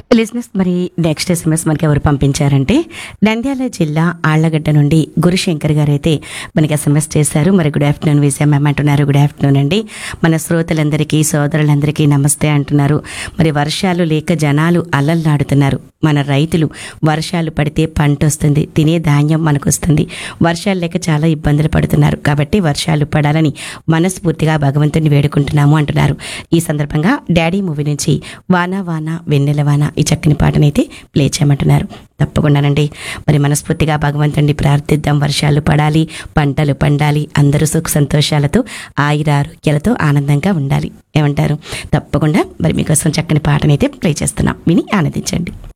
లిజినెస్ మరి next SMS మనకి ఎవరు పంపించారంటే నంద్యాల జిల్లా ఆళ్లగడ్డ నుండి గురుశంకర్ గారు అయితే మనకి ఎస్ఎంఎస్ చేశారు మరి గుడ్ ఆఫ్టర్నూన్ విజయం మ్యామ్ అంటున్నారు గుడ్ ఆఫ్టర్నూన్ అండి మన శ్రోతలందరికీ సోదరులందరికీ నమస్తే అంటున్నారు మరి వర్షాలు లేక జనాలు అల్లల్లాడుతున్నారు మన రైతులు వర్షాలు పడితే పంట వస్తుంది తినే ధాన్యం మనకు వస్తుంది వర్షాలు లేక చాలా ఇబ్బందులు పడుతున్నారు కాబట్టి వర్షాలు పడాలని మనస్ఫూర్తిగా భగవంతుని వేడుకుంటున్నాము అంటున్నారు ఈ సందర్భంగా డాడీ మూవీ నుంచి వానా వానా వెన్నెల వాన ఈ చక్కని పాటనైతే ప్లే చేయమంటున్నారు తప్పకుండానండి మరి మనస్ఫూర్తిగా భగవంతుడిని ప్రార్థిద్దాం వర్షాలు పడాలి పంటలు పండాలి అందరూ సుఖ సంతోషాలతో ఆయుర ఆరోగ్యాలతో ఆనందంగా ఉండాలి ఏమంటారు తప్పకుండా మరి మీకోసం చక్కని పాటనైతే ప్లే చేస్తున్నాం విని ఆనందించండి